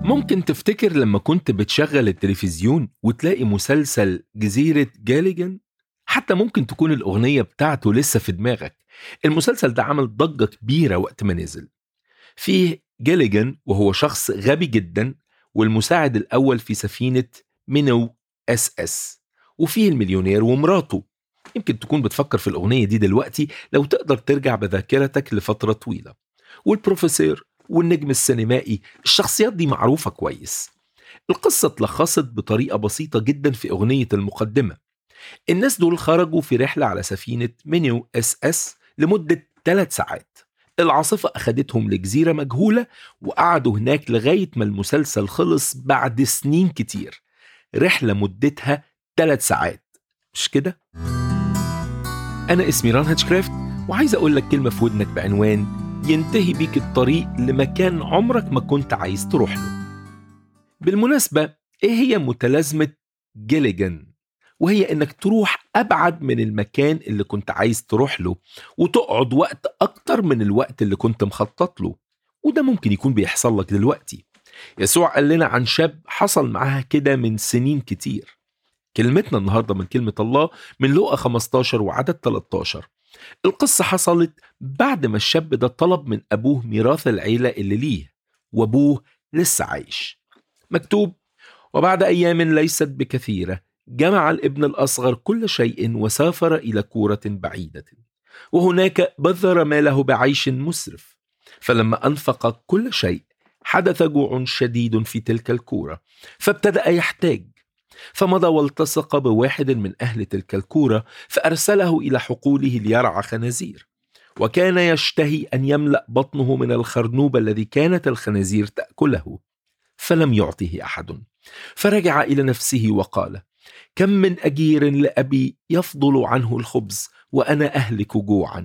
ممكن تفتكر لما كنت بتشغل التلفزيون وتلاقي مسلسل جزيرة جاليجان حتى ممكن تكون الأغنية بتاعته لسه في دماغك المسلسل ده عمل ضجة كبيرة وقت ما نزل فيه جاليجان وهو شخص غبي جدا والمساعد الأول في سفينة مينو اس اس وفيه المليونير ومراته يمكن تكون بتفكر في الأغنية دي دلوقتي لو تقدر ترجع بذاكرتك لفترة طويلة والبروفيسور والنجم السينمائي الشخصيات دي معروفة كويس القصة اتلخصت بطريقة بسيطة جدا في أغنية المقدمة الناس دول خرجوا في رحلة على سفينة مينيو اس اس لمدة ثلاث ساعات العاصفة أخدتهم لجزيرة مجهولة وقعدوا هناك لغاية ما المسلسل خلص بعد سنين كتير رحلة مدتها ثلاث ساعات مش كده؟ أنا اسمي ران هاتشكرافت وعايز أقول لك كلمة في ودنك بعنوان ينتهي بيك الطريق لمكان عمرك ما كنت عايز تروح له بالمناسبة إيه هي متلازمة جيليجان؟ وهي إنك تروح أبعد من المكان اللي كنت عايز تروح له وتقعد وقت أكتر من الوقت اللي كنت مخطط له وده ممكن يكون بيحصل لك دلوقتي يسوع قال لنا عن شاب حصل معاها كده من سنين كتير كلمتنا النهارده من كلمة الله من لوقا 15 وعدد 13 القصة حصلت بعد ما الشاب ده طلب من أبوه ميراث العيلة اللي ليه وأبوه لسه عايش مكتوب وبعد أيام ليست بكثيرة جمع الابن الأصغر كل شيء وسافر إلى كورة بعيدة وهناك بذر ماله بعيش مسرف فلما أنفق كل شيء حدث جوع شديد في تلك الكورة فابتدأ يحتاج فمضى والتصق بواحد من أهل تلك الكورة فأرسله إلى حقوله ليرعى خنازير وكان يشتهي أن يملأ بطنه من الخرنوب الذي كانت الخنازير تأكله فلم يعطه أحد فرجع إلى نفسه وقال كم من أجير لأبي يفضل عنه الخبز وأنا أهلك جوعا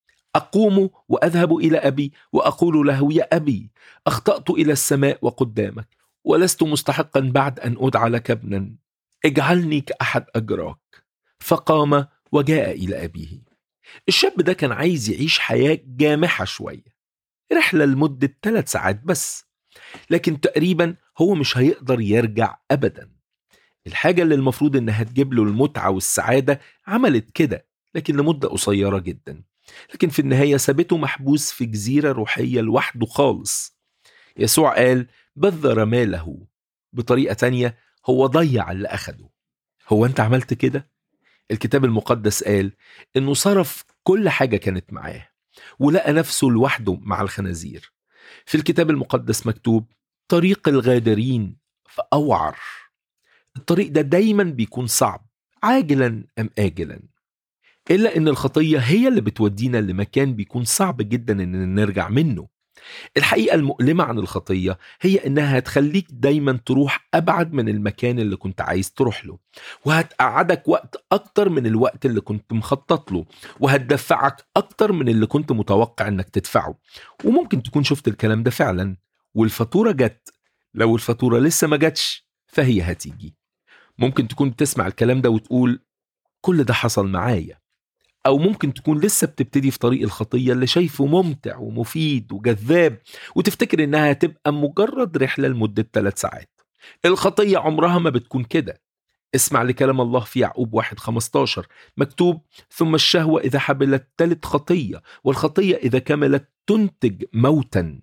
أقوم وأذهب إلى أبي وأقول له يا أبي أخطأت إلى السماء وقدامك ولست مستحقا بعد أن أدعى لك ابنا اجعلني كأحد أجراك فقام وجاء إلى أبيه الشاب ده كان عايز يعيش حياة جامحة شوية رحلة لمدة ثلاث ساعات بس لكن تقريبا هو مش هيقدر يرجع أبدا الحاجة اللي المفروض إنها تجيب له المتعة والسعادة عملت كده لكن لمدة قصيرة جدا لكن في النهاية سابته محبوس في جزيرة روحية لوحده خالص يسوع قال بذر ماله بطريقة تانية هو ضيع اللي أخده هو أنت عملت كده؟ الكتاب المقدس قال إنه صرف كل حاجة كانت معاه ولقى نفسه لوحده مع الخنازير في الكتاب المقدس مكتوب طريق الغادرين فأوعر الطريق ده دايما بيكون صعب عاجلا أم آجلا إلا إن الخطية هي اللي بتودينا لمكان بيكون صعب جدا إننا نرجع منه الحقيقة المؤلمة عن الخطية هي إنها هتخليك دايما تروح أبعد من المكان اللي كنت عايز تروح له وهتقعدك وقت أكتر من الوقت اللي كنت مخطط له وهتدفعك أكتر من اللي كنت متوقع إنك تدفعه وممكن تكون شفت الكلام ده فعلا والفاتورة جت لو الفاتورة لسه ما جاتش فهي هتيجي ممكن تكون بتسمع الكلام ده وتقول كل ده حصل معايا أو ممكن تكون لسه بتبتدي في طريق الخطية اللي شايفه ممتع ومفيد وجذاب وتفتكر إنها هتبقى مجرد رحلة لمدة ثلاث ساعات الخطية عمرها ما بتكون كده اسمع لكلام الله في يعقوب واحد 15 مكتوب ثم الشهوة إذا حبلت تلت خطية والخطية إذا كملت تنتج موتا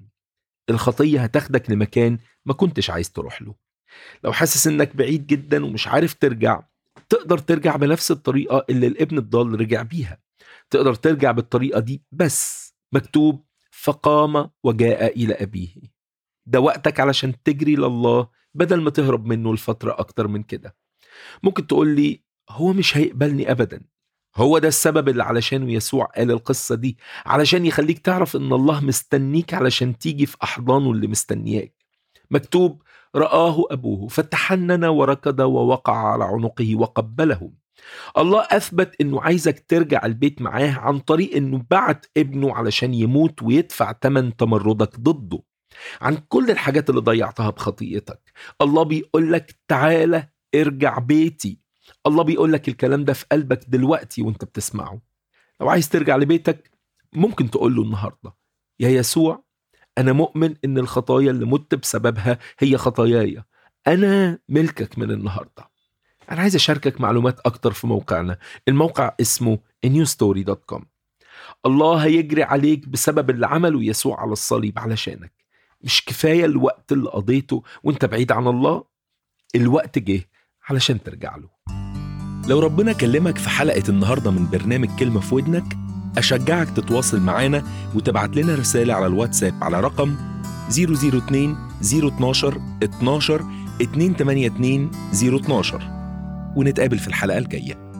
الخطية هتاخدك لمكان ما كنتش عايز تروح له لو حاسس انك بعيد جدا ومش عارف ترجع تقدر ترجع بنفس الطريقة اللي الابن الضال رجع بيها تقدر ترجع بالطريقة دي بس مكتوب فقام وجاء إلى أبيه ده وقتك علشان تجري لله بدل ما تهرب منه لفترة أكتر من كده ممكن تقول لي هو مش هيقبلني أبدا هو ده السبب اللي علشانه يسوع قال القصة دي علشان يخليك تعرف إن الله مستنيك علشان تيجي في أحضانه اللي مستنياك مكتوب رآه أبوه فتحنن وركض ووقع على عنقه وقبله الله أثبت أنه عايزك ترجع البيت معاه عن طريق أنه بعت ابنه علشان يموت ويدفع تمن تمردك ضده عن كل الحاجات اللي ضيعتها بخطيئتك الله بيقول لك تعالى ارجع بيتي الله بيقول لك الكلام ده في قلبك دلوقتي وانت بتسمعه لو عايز ترجع لبيتك ممكن تقول له النهارده يا يسوع أنا مؤمن إن الخطايا اللي مت بسببها هي خطاياي أنا ملكك من النهاردة أنا عايز أشاركك معلومات أكتر في موقعنا الموقع اسمه newstory.com الله هيجري عليك بسبب اللي عمله يسوع على الصليب علشانك مش كفاية الوقت اللي قضيته وانت بعيد عن الله الوقت جه علشان ترجع له لو ربنا كلمك في حلقة النهاردة من برنامج كلمة في ودنك أشجعك تتواصل معانا وتبعت لنا رسالة على الواتساب على رقم 002 012 12 282 012 ونتقابل في الحلقة الجاية